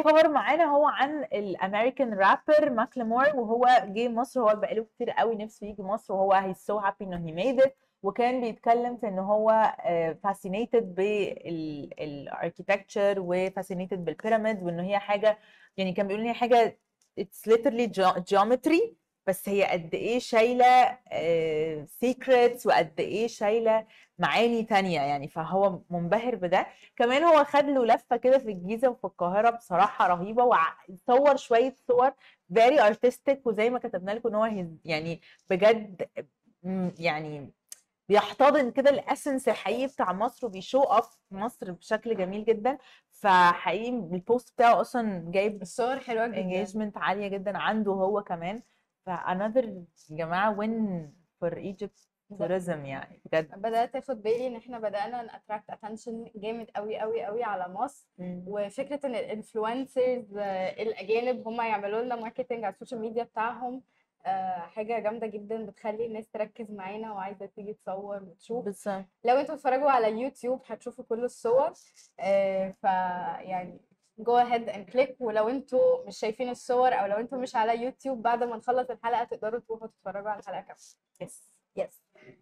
تاني خبر معانا هو عن الامريكان رابر ماكلمور وهو جه مصر هو بقاله كتير قوي نفسه يجي مصر وهو هي سو هابي انه هي ميد ات وكان بيتكلم في ان هو فاسينيتد بالاركيتكتشر وفاسينيتد بالبيراميد وان هي حاجه يعني كان بيقول ان هي حاجه اتس literally جيومتري بس هي قد ايه شايله سيكريتس وقد ايه شايله معاني تانية يعني فهو منبهر بده كمان هو خد له لفه كده في الجيزه وفي القاهره بصراحه رهيبه وصور شويه صور very artistic وزي ما كتبنا لكم ان هو هز- يعني بجد م- يعني بيحتضن كده الاسنس الحقيقي بتاع مصر وبيشو اوف مصر بشكل جميل جدا فحقيقي البوست بتاعه اصلا جايب الصور حلوه جدا engagement عالية جدا عنده هو كمان ف another يا جماعة win for Egypt tourism يعني بجد بدات اخد بالي ان احنا بدانا ناتراكت اتنشن جامد قوي قوي قوي على مصر وفكره ان الانفلونسرز الاجانب هم يعملوا لنا ماركتنج على السوشيال ميديا بتاعهم آه، حاجه جامده جدا بتخلي الناس تركز معانا وعايزه تيجي تصور وتشوف بالظبط لو انتوا بتتفرجوا على يوتيوب هتشوفوا كل الصور آه، ف يعني جو اهيد اند كليك ولو انتوا مش شايفين الصور او لو انتوا مش على يوتيوب بعد ما نخلص الحلقه تقدروا تروحوا تتفرجوا على الحلقه كامله يس يس